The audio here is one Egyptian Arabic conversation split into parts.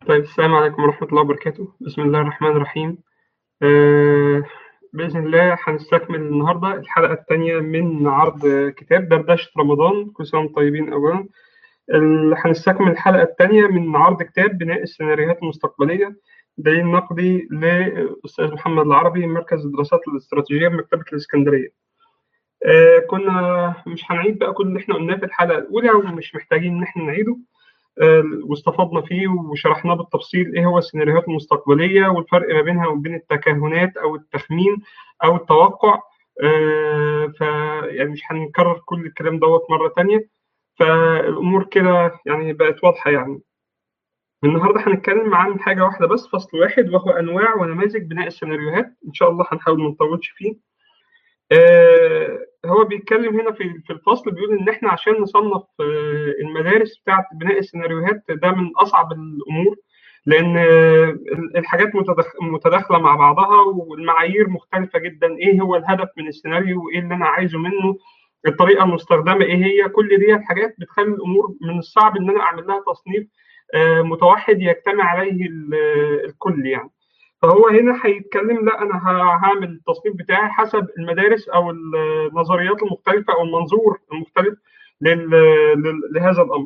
طيب السلام عليكم ورحمة الله وبركاته بسم الله الرحمن الرحيم آه بإذن الله هنستكمل النهاردة الحلقة الثانية من عرض كتاب دردشة رمضان كل سنة وانتم طيبين أولا ال- هنستكمل الحلقة الثانية من عرض كتاب بناء السيناريوهات المستقبلية دليل نقدي للأستاذ محمد العربي مركز الدراسات الاستراتيجية بمكتبة الإسكندرية آه كنا مش هنعيد بقى كل اللي احنا قلناه في الحلقة الأولى ومش محتاجين إن احنا نعيده آه، واستفدنا فيه وشرحناه بالتفصيل ايه هو السيناريوهات المستقبليه والفرق ما بينها وبين التكهنات او التخمين او التوقع آه، ف يعني مش هنكرر كل الكلام دوت مره تانية فالامور كده يعني بقت واضحه يعني النهارده هنتكلم عن حاجه واحده بس فصل واحد وهو انواع ونماذج بناء السيناريوهات ان شاء الله هنحاول ما نطولش فيه آه، هو بيتكلم هنا في في الفصل بيقول ان احنا عشان نصنف آه، المدارس بتاعه بناء السيناريوهات ده من اصعب الامور لان آه، الحاجات متدخ- متداخله مع بعضها والمعايير مختلفه جدا ايه هو الهدف من السيناريو وايه اللي انا عايزه منه الطريقه المستخدمه ايه هي كل دي الحاجات بتخلي الامور من الصعب ان انا اعمل لها تصنيف آه، متوحد يجتمع عليه ال- الكل يعني فهو هنا هيتكلم لا انا ه- هعمل التصنيف بتاعي حسب المدارس او النظريات المختلفه او المنظور المختلف لل... لل... لهذا الامر.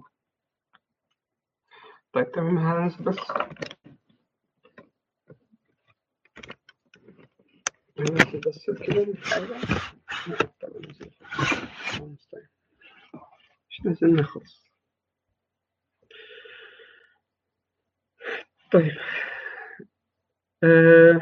طيب تمام هننزل بس هننزل بس كده الحاجه طب ننزل. مش نزلنا خالص. طيب آه...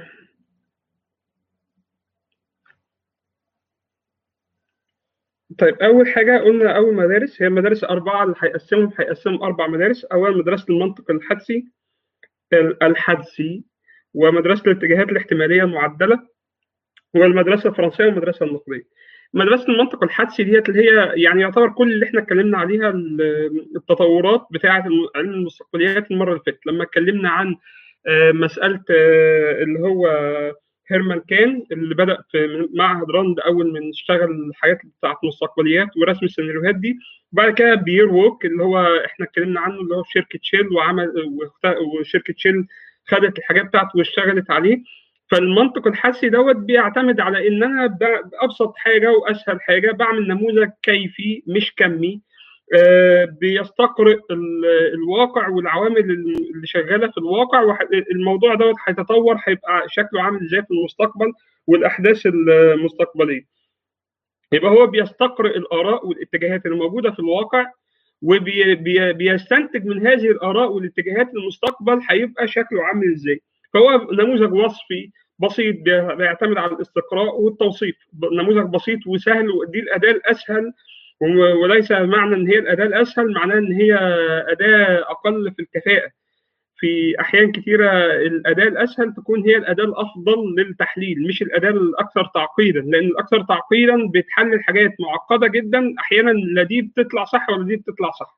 طيب أول حاجة قلنا أول مدارس هي المدارس أربعة اللي هيقسمهم هيقسمهم أربع مدارس أولا مدرسة المنطق الحدسي الحدسي ومدرسة الاتجاهات الاحتمالية المعدلة والمدرسة الفرنسية والمدرسة النقدية. مدرسة المنطق الحدسي ديت اللي هي يعني يعتبر كل اللي احنا اتكلمنا عليها ال- التطورات بتاعة الم- علم المستقبليات المرة اللي فاتت لما اتكلمنا عن آه، مسألة آه، اللي هو هيرمان كان اللي بدأ في معهد راند أول ما اشتغل الحاجات بتاعة المستقبليات ورسم السيناريوهات دي وبعد كده بير ووك اللي هو احنا اتكلمنا عنه اللي هو في شركة شيل وعمل واخت- وشركة شيل خدت الحاجات بتاعته واشتغلت عليه فالمنطق الحسي دوت بيعتمد على ان انا ب- بابسط حاجه واسهل حاجه بعمل نموذج كيفي مش كمي آه، بيستقرئ ال- الواقع والعوامل اللي شغاله في الواقع وح- الموضوع دوت هيتطور هيبقى شكله عامل ازاي في المستقبل والاحداث المستقبليه يبقى هو بيستقرئ الاراء والاتجاهات اللي موجوده في الواقع وبيستنتج من هذه الاراء والاتجاهات المستقبل هيبقى شكله عامل ازاي فهو نموذج وصفي بسيط بي- بيعتمد على الاستقراء والتوصيف ب- نموذج بسيط وسهل ودي الاداه الاسهل و- وليس معنى ان هي الاداه الاسهل معناه ان هي اداه اقل في الكفاءه في احيان كثيره الاداه الاسهل تكون هي الاداه الافضل للتحليل مش الاداه الاكثر تعقيدا لان الاكثر تعقيدا بتحلل حاجات معقده جدا احيانا لا دي بتطلع صح ولا دي بتطلع صح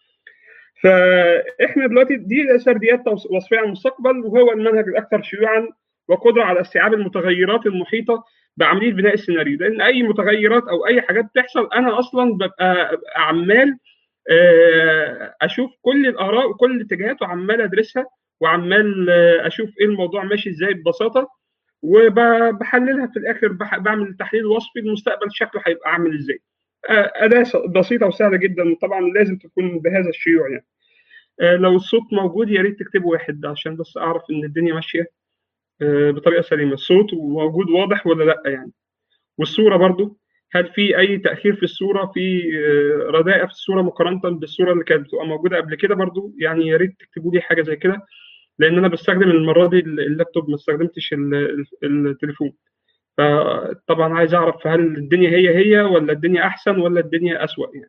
فاحنا دلوقتي دي سرديات توص- وصفيه عن المستقبل وهو المنهج الاكثر شيوعا وقدره على استيعاب المتغيرات المحيطه بعمليه بناء السيناريو لان اي متغيرات او اي حاجات تحصل انا اصلا ببقى عمال آه، اشوف كل الاراء وكل الاتجاهات وعمال ادرسها وعمال آه، اشوف ايه الموضوع ماشي ازاي ببساطه وبحللها في الاخر بح- بعمل تحليل وصفي المستقبل شكله هيبقى عامل ازاي آه، اداه س- بسيطه وسهله جدا طبعا لازم تكون بهذا الشيوع يعني آه، لو الصوت موجود يا ريت تكتبوا واحد عشان بس اعرف ان الدنيا ماشيه آه، بطريقه سليمه الصوت موجود واضح ولا لا يعني والصوره برضو هل في اي تاخير في الصوره في آه، رداءه في الصوره مقارنه بالصوره اللي كانت بتبقى موجوده قبل كده برضو يعني يا ريت تكتبوا لي حاجه زي كده لان انا بستخدم المره دي اللابتوب ما استخدمتش ال- ال- التليفون فطبعا عايز اعرف هل الدنيا هي هي ولا الدنيا احسن ولا الدنيا اسوأ يعني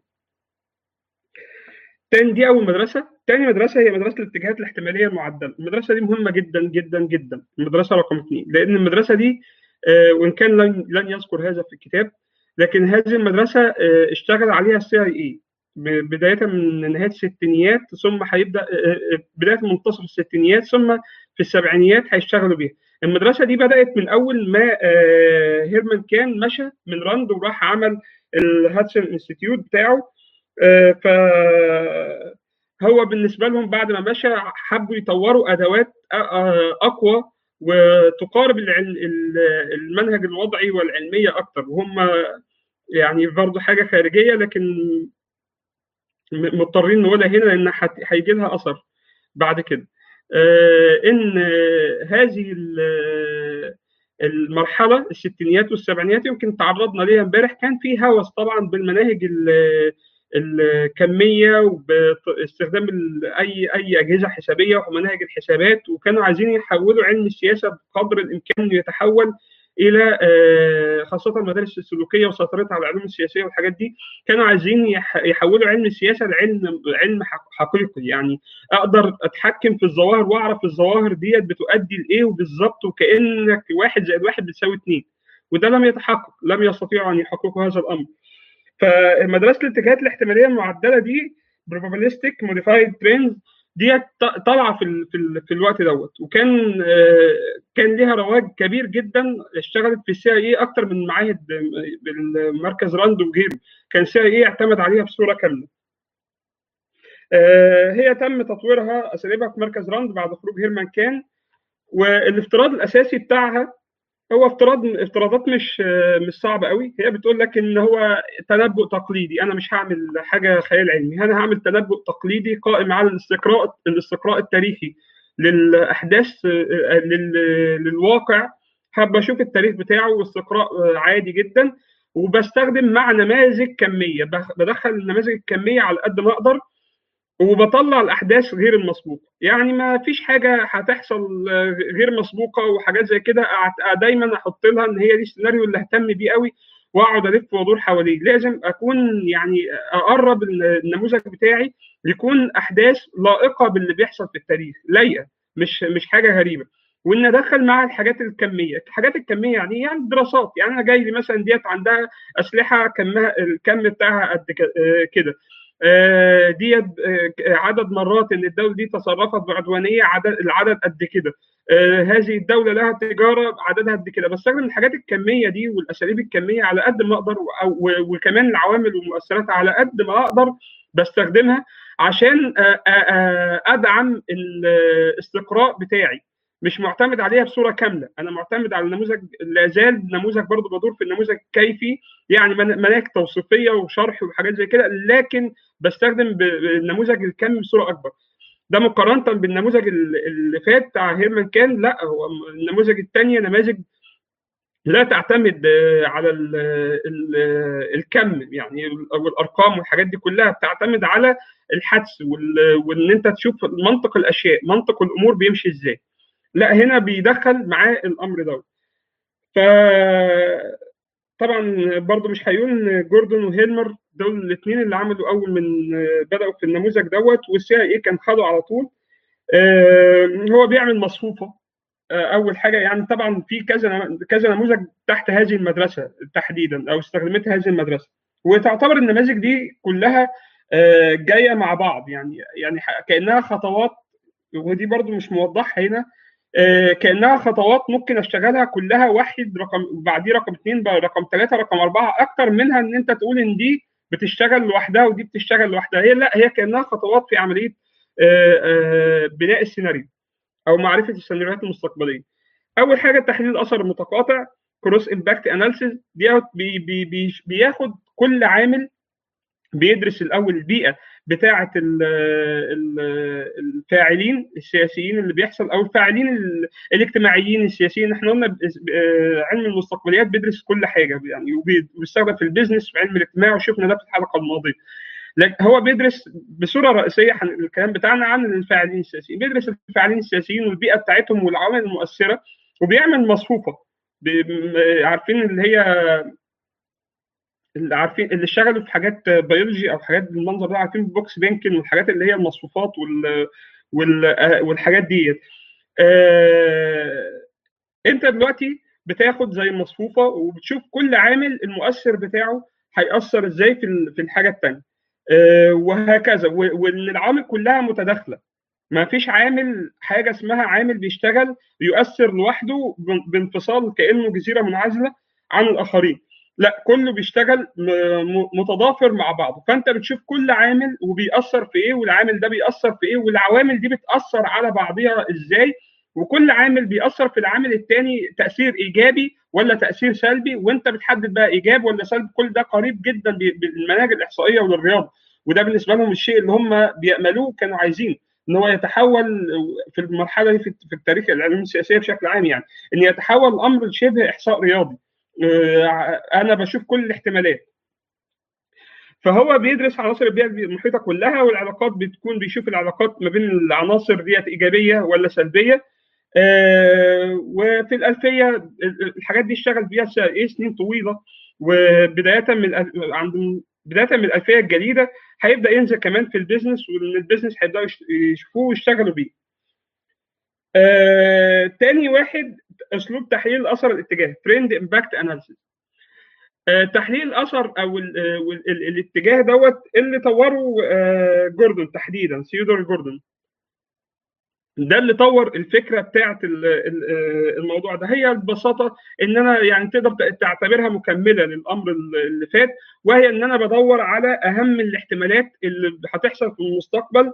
تاني دي اول مدرسه تاني مدرسه هي مدرسه الاتجاهات الاحتماليه المعدله المدرسه دي مهمه جدا جدا جدا المدرسه رقم اثنين لان المدرسه دي آه، وان كان لن لن يذكر هذا في الكتاب لكن هذه المدرسه آه، اشتغل عليها السي اي اي بدايه من نهايه الستينيات ثم هيبدا آه، آه، بدايه منتصف الستينيات ثم في السبعينيات هيشتغلوا بيها المدرسه دي بدات من اول ما آه، هيرمان كان مشى من راند وراح عمل الهاتسون انستيتيوت بتاعه آه، ف هو بالنسبه لهم بعد ما مشى حبوا يطوروا ادوات اقوى وتقارب المنهج الوضعي والعلميه اكتر وهم يعني برضه حاجه خارجيه لكن مضطرين نقولها هنا لان هيجي لها اثر بعد كده ان هذه المرحله الستينيات والسبعينيات يمكن تعرضنا ليها امبارح كان في هوس طبعا بالمناهج الكميه وباستخدام اي اي اجهزه حسابيه ومناهج الحسابات وكانوا عايزين يحولوا علم السياسه بقدر الامكان يتحول الى خاصه المدارس السلوكيه وسيطرتها على العلوم السياسيه والحاجات دي كانوا عايزين يحولوا علم السياسه لعلم علم حقيقي يعني اقدر اتحكم في الظواهر واعرف الظواهر ديت بتؤدي لايه وبالظبط وكانك واحد زائد واحد بتساوي اثنين وده لم يتحقق لم يستطيعوا ان يحققوا هذا الامر فمدرسه الاتجاهات الاحتماليه المعدله دي probabilistic modified trends ديت طالعه في ال في, ال في الوقت دوت وكان كان ليها رواج كبير جدا اشتغلت في السي اي اكتر من معاهد بالمركز راند وغيره كان السي اي اعتمد عليها بصوره كامله هي تم تطويرها اساليبها في مركز راند بعد خروج هيرمان كان والافتراض الاساسي بتاعها هو افتراض افتراضات مش مش صعبه قوي هي بتقول لك ان هو تنبؤ تقليدي انا مش هعمل حاجه خيال علمي انا هعمل تنبؤ تقليدي قائم على الاستقراء الاستقراء التاريخي للاحداث للواقع حابة اشوف التاريخ بتاعه واستقراء عادي جدا وبستخدم مع نماذج كميه بدخل النماذج الكميه على قد ما اقدر وبطلع الاحداث غير المسبوقه يعني ما فيش حاجه هتحصل غير مسبوقه وحاجات زي كده دايما احط لها ان هي دي السيناريو اللي اهتم بيه قوي واقعد الف وادور حواليه لازم اكون يعني اقرب النموذج بتاعي يكون احداث لائقه باللي بيحصل في التاريخ لايقه مش مش حاجه غريبه وان ادخل معاها الحاجات الكميه الحاجات الكميه يعني يعني دراسات يعني انا جاي لي مثلا ديت عندها اسلحه كمها الكم بتاعها قد كده ديت عدد مرات ان الدوله دي تصرفت بعدوانيه عدد العدد قد كده هذه الدوله لها تجاره عددها قد كده بستخدم الحاجات الكميه دي والاساليب الكميه على قد ما اقدر وكمان العوامل والمؤثرات على قد ما اقدر بستخدمها عشان ادعم الاستقراء بتاعي مش معتمد عليها بصوره كامله انا معتمد على النموذج لا زال نموذج برضه بدور في النموذج الكيفي يعني مناهج توصيفيه وشرح وحاجات زي كده لكن بستخدم النموذج الكمي بصوره اكبر ده مقارنه بالنموذج اللي فات بتاع هيرمان كان لا هو النموذج الثانيه نماذج لا تعتمد على ال ال الكم يعني او الارقام والحاجات دي كلها بتعتمد على الحدس وان انت تشوف منطق الاشياء منطق الامور بيمشي ازاي لا هنا بيدخل معاه الامر دوت ف طبعا برضو مش هيقول جوردون وهيلمر دول الاثنين اللي عملوا اول من بداوا في النموذج دوت والسي اي كان خده على طول هو بيعمل مصفوفه اول حاجه يعني طبعا في كذا كذا نموذج تحت هذه المدرسه تحديدا او استخدمتها هذه المدرسه وتعتبر النماذج دي كلها جايه مع بعض يعني يعني كانها خطوات ودي برضو مش موضحها هنا كانها خطوات ممكن اشتغلها كلها واحد رقم بعديه رقم اثنين رقم ثلاثه رقم اربعه اكتر منها ان انت تقول ان دي بتشتغل لوحدها ودي بتشتغل لوحدها هي لا هي كانها خطوات في عمليه بناء السيناريو او معرفه السيناريوهات المستقبليه اول حاجه تحليل الاثر المتقاطع كروس امباكت اناليسيس دي بي بي بي بياخد كل عامل بيدرس الاول البيئه بتاعه الفاعلين السياسيين اللي بيحصل او الفاعلين الاجتماعيين السياسيين احنا قلنا علم المستقبليات بيدرس كل حاجه يعني وبيستخدم في البيزنس في علم الاجتماع وشفنا ده في الحلقه الماضيه لكن هو بيدرس بصوره رئيسيه الكلام بتاعنا عن الفاعلين السياسيين بيدرس الفاعلين السياسيين والبيئه بتاعتهم والعوامل المؤثره وبيعمل مصفوفه عارفين اللي هي اللي عارفين اللي اشتغلوا في حاجات بيولوجي او حاجات بالمنظر ده عارفين بوكس بينكن والحاجات اللي هي المصفوفات وال, وال... والحاجات ديت آه... انت دلوقتي بتاخد زي المصفوفه وبتشوف كل عامل المؤثر بتاعه هيأثر ازاي في في الحاجه الثانيه آه وهكذا وان العوامل كلها متداخله ما فيش عامل حاجه اسمها عامل بيشتغل يؤثر لوحده بانفصال كانه جزيره منعزله عن الاخرين لا كله بيشتغل متضافر مع بعضه فانت بتشوف كل عامل وبيأثر في ايه والعامل ده بيأثر في ايه والعوامل دي بتأثر على بعضها ازاي وكل عامل بيأثر في العامل الثاني تأثير ايجابي ولا تأثير سلبي وانت بتحدد بقى ايجاب ولا سلبي كل ده قريب جدا بالمناهج الاحصائيه وللرياضه وده بالنسبه لهم الشيء اللي هم بيأملوه كانوا عايزينه ان هو يتحول في المرحله دي في التاريخ العلوم السياسيه بشكل عام يعني ان يتحول الامر لشبه احصاء رياضي آه، انا بشوف كل الاحتمالات فهو بيدرس عناصر البيئه المحيطه كلها والعلاقات بتكون بيشوف العلاقات ما بين العناصر ديت ايجابيه ولا سلبيه آه، وفي الالفيه الحاجات دي اشتغل بيها ايه سنين طويله وبدايه من عند بدايه من الالفيه الجديده هيبدا ينزل كمان في البيزنس وان البيزنس هيبداوا يشوفوه ويشتغلوا بيه. آه، تاني واحد اسلوب تحليل الاثر الاتجاه ترند امباكت اناليسيس تحليل الاثر او ال ال ال الاتجاه دوت اللي طوره آه، جوردون تحديدا سيودور جوردون ده اللي طور الفكره بتاعت الموضوع ده هي ببساطه ان انا يعني تقدر تعتبرها مكمله للامر اللي فات وهي ان انا بدور على اهم الاحتمالات اللي هتحصل في المستقبل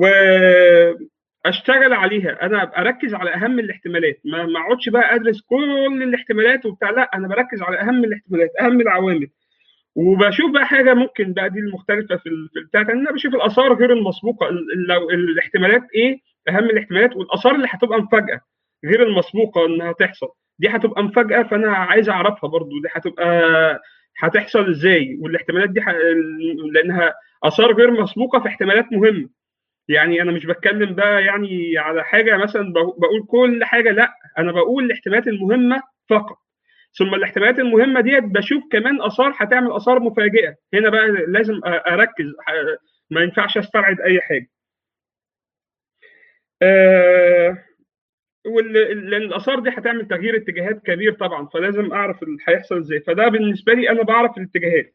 واشتغل عليها انا اركز على اهم الاحتمالات ما اقعدش بقى ادرس كل الاحتمالات وبتاع لا انا بركز على اهم الاحتمالات اهم العوامل وبشوف بقى حاجه ممكن بقى دي المختلفه في البتاع ان انا بشوف الاثار غير المسبوقه لو الاحتمالات ايه اهم الاحتمالات والاثار اللي هتبقى مفاجاه غير المسبوقه انها تحصل دي هتبقى مفاجاه فانا عايز اعرفها برضو دي هتبقى هتحصل ازاي والاحتمالات دي ح... لانها اثار غير مسبوقه في احتمالات مهمه يعني انا مش بتكلم بقى يعني على حاجه مثلا بقول كل حاجه لا انا بقول الاحتمالات المهمه فقط ثم الاحتمالات المهمه ديت بشوف كمان اثار هتعمل اثار مفاجئه هنا بقى لازم اركز ما ينفعش استبعد اي حاجه آه لان الاثار دي هتعمل تغيير اتجاهات كبير طبعا فلازم اعرف اللي هيحصل ازاي فده بالنسبه لي انا بعرف الاتجاهات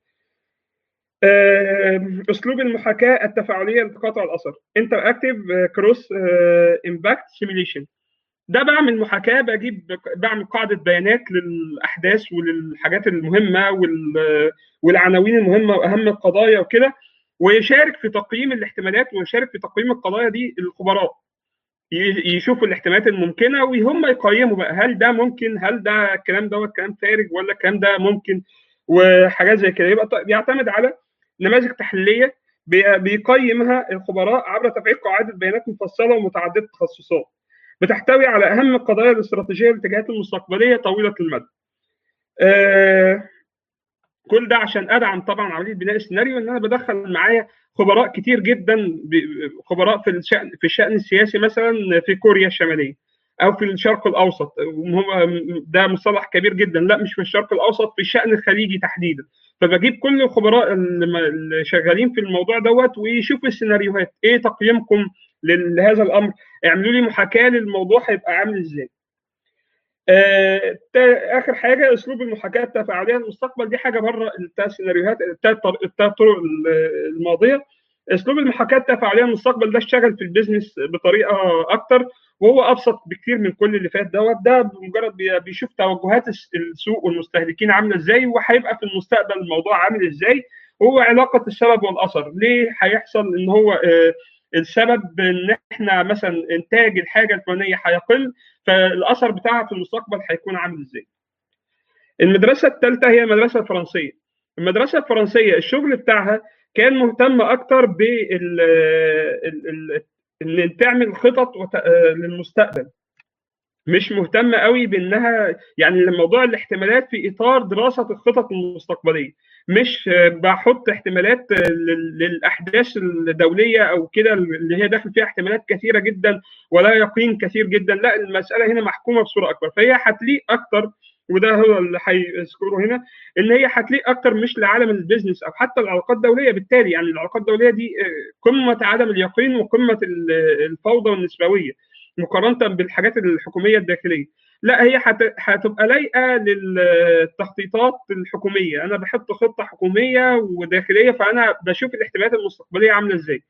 آه اسلوب المحاكاه التفاعليه لتقاطع الاثر انتر اكتيف كروس امباكت سيميليشن ده بعمل محاكاه بجيب بعمل قاعده بيانات للاحداث وللحاجات المهمه والعناوين المهمه واهم القضايا وكده ويشارك في تقييم الاحتمالات ويشارك في تقييم القضايا دي الخبراء يشوفوا الاحتمالات الممكنه وهم يقيموا بقى هل ده ممكن هل ده الكلام دوت كلام خارج ولا الكلام ده ممكن وحاجات زي كده يبقى بيعتمد على نماذج تحليليه بيقيمها الخبراء عبر تفعيل قواعد بيانات مفصله ومتعدده التخصصات بتحتوي على اهم القضايا الاستراتيجيه والاتجاهات المستقبليه طويله المدى. آه كل ده عشان ادعم طبعا عمليه بناء السيناريو ان انا بدخل معايا خبراء كتير جدا خبراء في الشأن في الشأن السياسي مثلا في كوريا الشماليه او في الشرق الاوسط ده مصطلح كبير جدا لا مش في الشرق الاوسط في الشأن الخليجي تحديدا فبجيب كل الخبراء اللي شغالين في الموضوع دوت ويشوفوا السيناريوهات ايه تقييمكم لهذا الامر اعملوا لي محاكاه للموضوع هيبقى عامل ازاي آه اخر حاجه اسلوب المحاكاه التفاعليه للمستقبل دي حاجه بره السيناريوهات الثلاث طرق الماضيه اسلوب المحاكاه التفاعليه للمستقبل ده اشتغل في البيزنس بطريقه اكتر وهو ابسط بكتير من كل اللي فات دوت ده بمجرد بيشوف توجهات السوق والمستهلكين عامله ازاي وهيبقى في المستقبل الموضوع عامل ازاي وهو علاقه السبب والاثر ليه هيحصل ان هو آه السبب ان احنا مثلا انتاج الحاجه الفلانيه هيقل فالاثر بتاعها في المستقبل هيكون عامل ازاي. المدرسه الثالثه هي المدرسه الفرنسيه. المدرسه الفرنسيه الشغل بتاعها كان مهتم اكتر بال ان تعمل خطط للمستقبل مش مهتمه قوي بانها يعني موضوع الاحتمالات في اطار دراسه الخطط المستقبليه مش بحط احتمالات للاحداث الدوليه او كده اللي هي داخل فيها احتمالات كثيره جدا ولا يقين كثير جدا لا المساله هنا محكومه بصوره اكبر فهي هتليق اكتر وده هو اللي هيذكره هنا ان هي هتليق اكتر مش لعالم البيزنس او حتى العلاقات الدوليه بالتالي يعني العلاقات الدوليه دي قمه عدم اليقين وقمه الفوضى والنسبويه مقارنه بالحاجات الحكوميه الداخليه لا هي هتبقى لايقه للتخطيطات الحكوميه انا بحط خطه حكوميه وداخليه فانا بشوف الاحتمالات المستقبليه عامله ازاي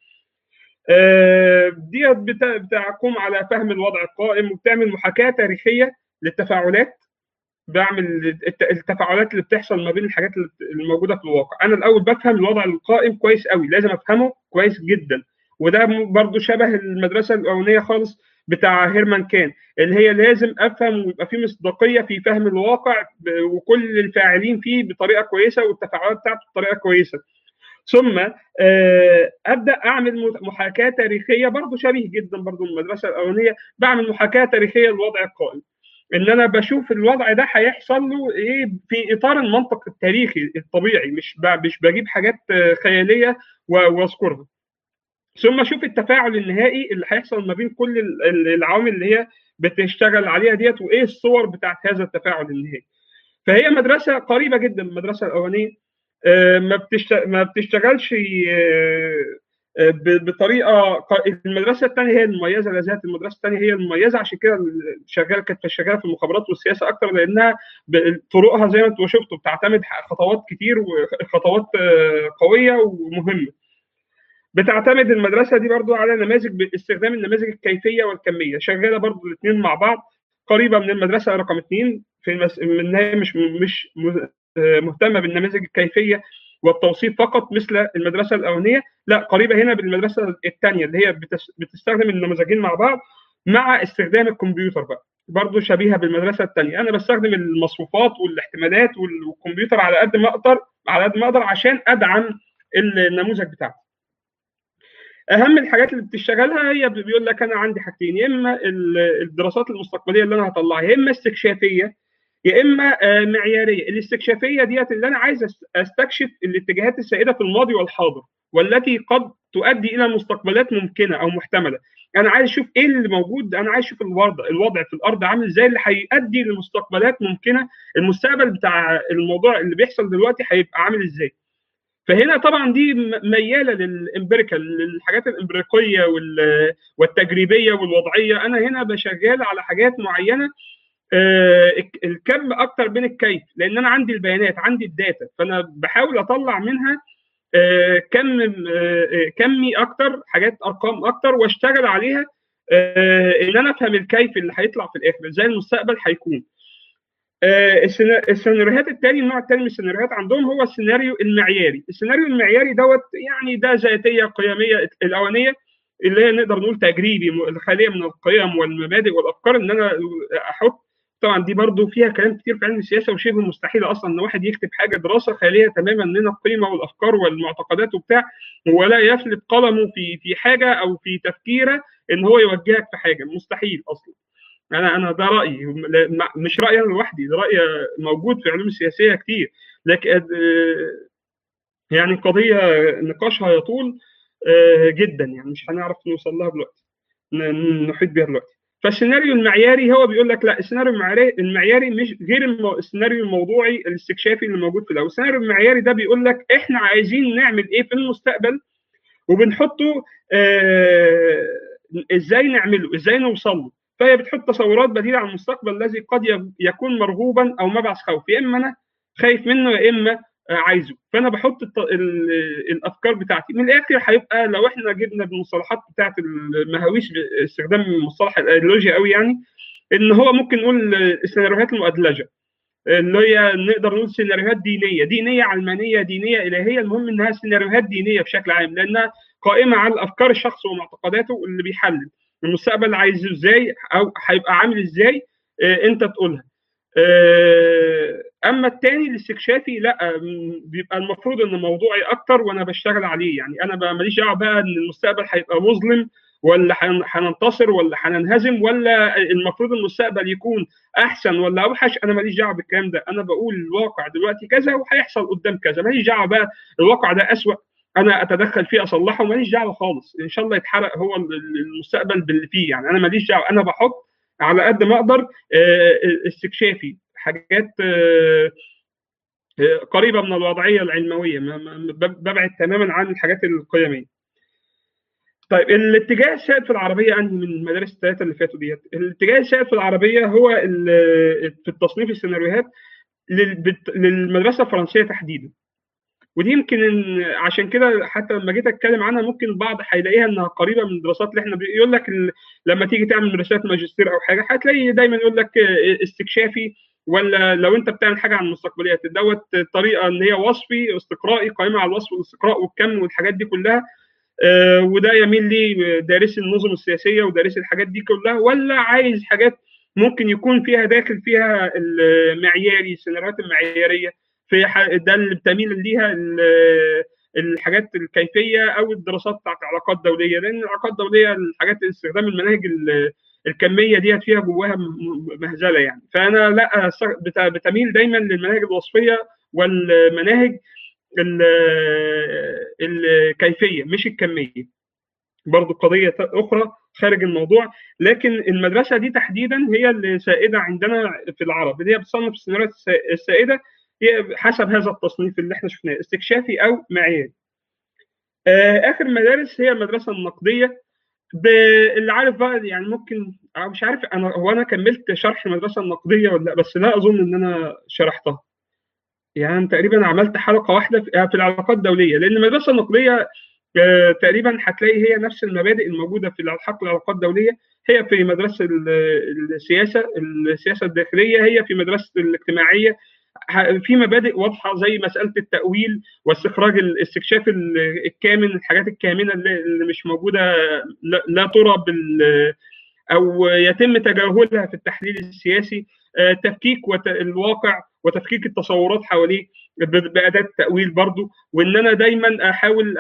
ديت بتقوم على فهم الوضع القائم وبتعمل محاكاه تاريخيه للتفاعلات بعمل التفاعلات اللي بتحصل ما بين الحاجات اللي موجوده في الواقع انا الاول بفهم الوضع القائم كويس قوي لازم افهمه كويس جدا وده برضو شبه المدرسه الاولانيه خالص بتاع هيرمان كان اللي هي لازم افهم ويبقى في مصداقيه في فهم الواقع وكل الفاعلين فيه بطريقه كويسه والتفاعلات بتاعته بطريقه كويسه ثم ابدا اعمل محاكاه تاريخيه برضو شبيه جدا برضو المدرسه الاولانيه بعمل محاكاه تاريخيه للوضع القائم ان انا بشوف الوضع ده هيحصل له ايه في اطار المنطق التاريخي الطبيعي مش مش بجيب حاجات خياليه واذكرها ثم اشوف التفاعل النهائي اللي هيحصل ما بين كل العوامل اللي هي بتشتغل عليها ديت وايه الصور بتاعت هذا التفاعل النهائي فهي مدرسه قريبه جدا من المدرسه الاولانيه ما ما بتشتغلش بطريقه المدرسه الثانيه هي المميزه لا زالت المدرسه الثانيه هي المميزه عشان كده شغاله كانت شغاله في المخابرات والسياسه اكتر لانها طرقها زي ما انتم شفتوا بتعتمد خطوات كتير وخطوات قويه ومهمه. بتعتمد المدرسه دي برضو على نماذج باستخدام النماذج الكيفيه والكميه شغاله برضو الاثنين مع بعض قريبه من المدرسه رقم اثنين في المس... منها مش مش مهتمه بالنماذج الكيفيه والتوصيف فقط مثل المدرسه الاولانيه لا قريبه هنا بالمدرسه الثانيه اللي هي بتستخدم النموذجين مع بعض مع استخدام الكمبيوتر بقى برضه شبيهه بالمدرسه الثانيه انا بستخدم المصفوفات والاحتمالات والكمبيوتر على قد ما اقدر على قد ما اقدر عشان ادعم النموذج بتاعي اهم الحاجات اللي بتشتغلها هي بيقول لك انا عندي حاجتين يا اما الدراسات المستقبليه اللي انا هطلعها يا اما استكشافيه يا اما معياريه الاستكشافيه ديت اللي انا عايز استكشف الاتجاهات السائده في الماضي والحاضر والتي قد تؤدي الى مستقبلات ممكنه او محتمله انا عايز اشوف ايه اللي موجود انا عايز اشوف الوضع الوضع في الارض عامل ازاي اللي هيؤدي لمستقبلات ممكنه المستقبل بتاع الموضوع اللي بيحصل دلوقتي هيبقى عامل ازاي فهنا طبعا دي مياله للامبريكال للحاجات الامبريقيه والتجريبيه والوضعيه انا هنا بشغال على حاجات معينه الكم اكتر من الكيف لان انا عندي البيانات عندي الداتا فانا بحاول اطلع منها كم كمي اكتر حاجات ارقام اكتر واشتغل عليها ان انا افهم الكيف اللي هيطلع في الاخر ازاي المستقبل هيكون السيناريوهات الثاني النوع الثاني من السيناريوهات عندهم هو السيناريو المعياري السيناريو المعياري دوت يعني ده ذاتيه قيميه الاولانيه اللي هي نقدر نقول تجريبي خاليه من القيم والمبادئ والافكار ان انا احط طبعا دي برضو فيها كلام كتير في علم السياسه وشبه مستحيل اصلا ان واحد يكتب حاجه دراسه خاليه تماما من القيمه والافكار والمعتقدات وبتاع ولا يفلت قلمه في في حاجه او في تفكيره ان هو يوجهك في حاجه مستحيل اصلا انا انا ده رايي مش رايي انا لوحدي ده راي موجود في العلوم السياسيه كتير لكن يعني قضيه نقاشها يطول جدا يعني مش هنعرف نوصل لها دلوقتي نحيط بيها دلوقتي فالسيناريو المعياري هو بيقول لك لا السيناريو المعياري المعياري مش غير المو... السيناريو الموضوعي الاستكشافي اللي موجود في الاول السيناريو المعياري ده بيقول لك احنا عايزين نعمل ايه في المستقبل وبنحطه آه... ازاي نعمله ازاي نوصل له فهي بتحط تصورات بديله عن المستقبل الذي قد يكون مرغوبا او مبعث خوف يا اما انا خايف منه يا اما عايزه فانا بحط الت... ال... الافكار بتاعتي من الاخر هيبقى لو احنا جبنا بالمصطلحات بتاعت المهاويش باستخدام المصطلح الايديولوجي قوي يعني ان هو ممكن نقول السيناريوهات المؤدلجه اللي هي نقدر نقول سيناريوهات دينيه دينيه علمانيه دينيه الهيه المهم انها سيناريوهات دينيه بشكل عام لانها قائمه على افكار الشخص ومعتقداته اللي بيحلل المستقبل عايزه ازاي او هيبقى عامل ازاي انت تقولها اما الثاني الاستكشافي لا بيبقى المفروض ان موضوعي اكتر وانا بشتغل عليه يعني انا ماليش دعوه بقى ان المستقبل هيبقى مظلم ولا هننتصر ولا هننهزم ولا المفروض المستقبل يكون احسن ولا اوحش انا ماليش دعوه بالكلام ده انا بقول الواقع دلوقتي كذا وهيحصل قدام كذا ماليش دعوه بقى الواقع ده اسوأ انا اتدخل فيه اصلحه وماليش دعوه خالص ان شاء الله يتحرق هو المستقبل باللي فيه يعني انا ماليش دعوه انا بحط على قد ما اقدر استكشافي حاجات قريبه من الوضعيه العلمويه ببعد تماما عن الحاجات القيميه طيب الاتجاه السائد في العربيه انهي من المدارس الثلاثه اللي فاتوا ديت الاتجاه السائد في العربيه هو في التصنيف السيناريوهات للمدرسه الفرنسيه تحديدا ودي يمكن عشان كده حتى لما جيت اتكلم عنها ممكن البعض هيلاقيها انها قريبه من الدراسات اللي احنا يقول لك لما تيجي تعمل رساله ماجستير او حاجه هتلاقي دايما يقول لك استكشافي ولا لو انت بتعمل حاجه عن المستقبليات دوت طريقه ان هي وصفي استقرائي قائمه على الوصف والاستقراء والكم والحاجات دي كلها آه وده يميل لي دارسي النظم السياسيه ودارسي الحاجات دي كلها ولا عايز حاجات ممكن يكون فيها داخل فيها المعياري السيناريوهات المعياريه في ده اللي بتميل ليها الحاجات الكيفيه او الدراسات بتاعت العلاقات الدوليه لان العلاقات الدوليه الحاجات استخدام المناهج الكميه ديت فيها جواها مهزله يعني فانا لا بتميل دايما للمناهج الوصفيه والمناهج الكيفيه مش الكميه برضو قضيه اخرى خارج الموضوع لكن المدرسه دي تحديدا هي اللي سائده عندنا في العرب اللي هي بتصنف السيناريوهات السائده هي حسب هذا التصنيف اللي احنا شفناه استكشافي او معياري اخر مدارس هي المدرسه النقديه اللي عارف بقى يعني ممكن مش عارف انا هو انا كملت شرح المدرسه النقديه ولا لا بس لا اظن ان انا شرحتها يعني تقريبا عملت حلقه واحده في العلاقات الدوليه لان المدرسه النقديه تقريبا هتلاقي هي نفس المبادئ الموجوده في حقل العلاقات الدوليه هي في مدرسه السياسه السياسه الداخليه هي في مدرسه الاجتماعيه في مبادئ واضحه زي مساله التاويل واستخراج الاستكشاف الكامن الحاجات الكامنه اللي مش موجوده لا ترى بال او يتم تجاهلها في التحليل السياسي تفكيك الواقع وتفكيك التصورات حواليه باداه التاويل برضو وان انا دايما احاول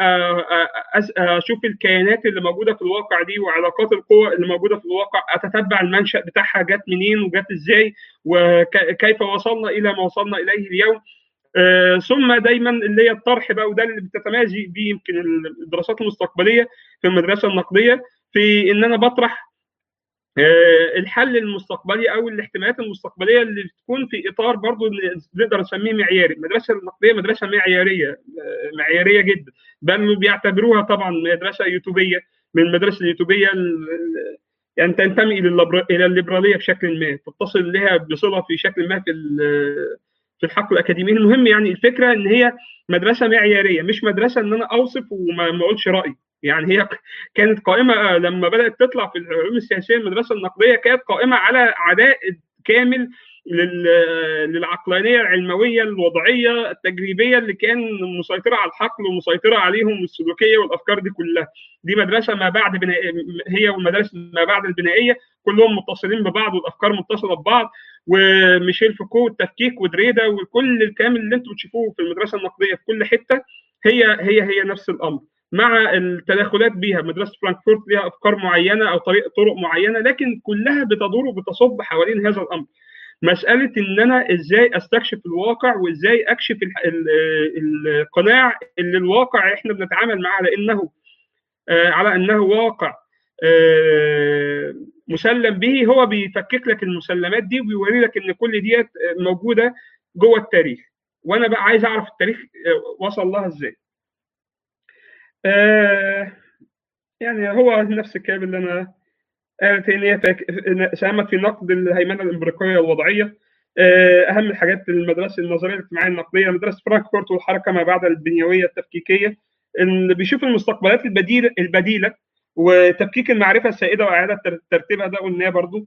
اشوف الكيانات اللي موجوده في الواقع دي وعلاقات القوى اللي موجوده في الواقع اتتبع المنشا بتاعها جت منين وجت ازاي وكيف وصلنا الى ما وصلنا اليه اليوم آه ثم دايما اللي هي الطرح بقى وده اللي بتتميز بيه يمكن الدراسات المستقبليه في المدرسه النقديه في ان انا بطرح آه الحل المستقبلي او الاحتمالات المستقبليه اللي بتكون في اطار برضو نقدر نسميه معياري المدرسه النقديه مدرسه معياريه آه معياريه جدا بل بيعتبروها طبعا مدرسه يوتوبيه من المدارس اليوتوبيه يعني تنتمي الى الليبراليه بشكل ما تتصل لها بصله في شكل ما في في الحقل الاكاديمي المهم يعني الفكره ان هي مدرسه معياريه مش مدرسه ان انا اوصف وما اقولش رايي يعني هي كانت قائمه لما بدات تطلع في العلوم السياسيه المدرسه النقديه كانت قائمه على عداء كامل للعقلانيه العلمويه الوضعيه التجريبيه اللي كان مسيطره على الحقل ومسيطره عليهم السلوكيه والافكار دي كلها دي مدرسه ما بعد بناء هي والمدارس ما بعد البنائيه كلهم متصلين ببعض والافكار متصله ببعض وميشيل فوكو والتفكيك ودريدا وكل الكلام اللي انتم بتشوفوه في المدرسه النقديه في كل حته هي هي هي نفس الامر مع التداخلات بيها مدرسه فرانكفورت ليها افكار معينه او طريق طرق معينه لكن كلها بتدور وبتصب حوالين هذا الامر مساله ان انا ازاي استكشف الواقع وازاي اكشف القناع اللي الواقع احنا بنتعامل معاه على انه على انه واقع مسلم به هو بيفكك لك المسلمات دي وبيوري لك ان كل ديت موجوده جوه التاريخ وانا بقى عايز اعرف التاريخ وصل لها ازاي يعني هو نفس الكلام اللي انا قالت ان هي ساهمت في نقد الهيمنه الامريكيه الوضعيه اهم الحاجات المدرسه النظريه الاجتماعيه النقديه مدرسه فرانكفورت والحركه ما بعد البنيويه التفكيكيه اللي بيشوف المستقبلات البديله البديله وتفكيك المعرفه السائده واعاده ترتيبها ده قلناه برضو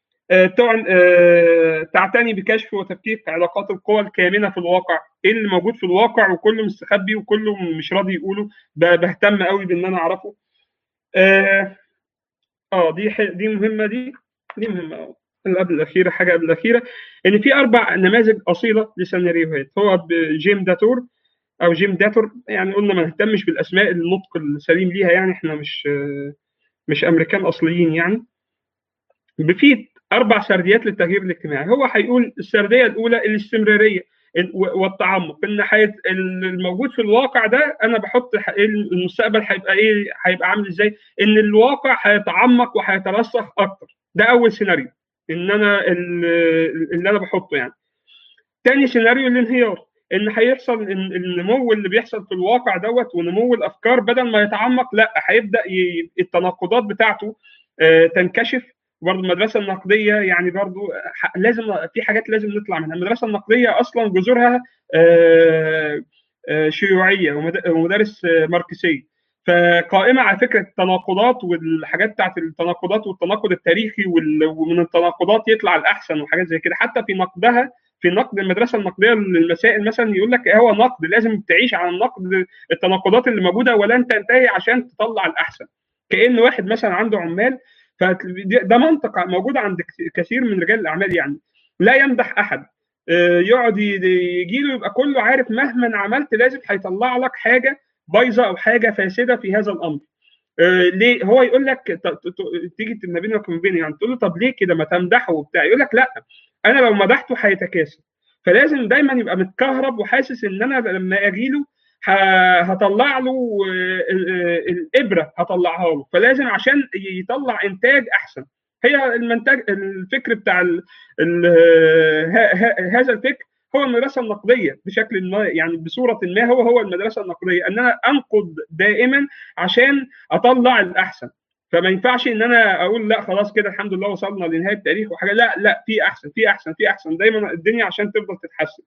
تعتني بكشف وتفكيك علاقات القوى الكامنه في الواقع ايه اللي موجود في الواقع وكله مستخبي وكله مش راضي يقوله بهتم قوي بان انا اعرفه اه, آه دي دي مهمه دي دي مهمه اللي قبل الاخيره حاجه قبل الاخيره ان في اربع نماذج اصيله لسيناريوهات هو جيم داتور او جيم داتور يعني قلنا ما نهتمش بالاسماء النطق السليم ليها يعني احنا مش مش امريكان اصليين يعني في اربع سرديات للتغيير الاجتماعي هو هيقول السرديه الاولى الاستمراريه والتعمق ان الموجود في الواقع ده انا بحط المستقبل هيبقى ايه هيبقى عامل ازاي ان الواقع هيتعمق وهيترسخ اكتر ده اول سيناريو ان انا اللي انا بحطه يعني تاني سيناريو الانهيار ان هيحصل النمو اللي بيحصل في الواقع دوت ونمو الافكار بدل ما يتعمق لا هيبدا التناقضات بتاعته تنكشف برضه المدرسه النقديه يعني برضه لازم في حاجات لازم نطلع منها المدرسه النقديه اصلا جذورها شيوعيه ومدارس ماركسيه فقائمه على فكره التناقضات والحاجات بتاعت التناقضات والتناقض التاريخي ومن التناقضات يطلع الاحسن وحاجات زي كده حتى في نقدها في نقد المدرسه النقديه للمسائل مثلا يقول لك هو نقد لازم تعيش على النقد التناقضات اللي موجوده ولن تنتهي عشان تطلع الاحسن كان واحد مثلا عنده عمال فده منطق موجود عند كثير من رجال الاعمال يعني لا يمدح احد يقعد يجي له يبقى كله عارف مهما عملت لازم هيطلع لك حاجه بايظه او حاجه فاسده في هذا الامر ليه هو يقول لك تيجي ما بينك وما بينه يعني تقول له طب ليه كده ما تمدحه وبتاع يقول لك لا انا لو مدحته هيتكاسل فلازم دايما يبقى متكهرب وحاسس ان انا لما اجي له هطلع له الابره هطلعها له فلازم عشان يطلع انتاج احسن هي المنتج الفكر بتاع ال ال هذا الفكر هو المدرسه النقديه بشكل ما يعني بصوره ما هو هو المدرسه النقديه ان انا انقد دائما عشان اطلع الاحسن فما ينفعش ان انا اقول لا خلاص كده الحمد لله وصلنا لنهايه التاريخ وحاجه لا لا في احسن في احسن في احسن دايما الدنيا عشان تفضل تتحسن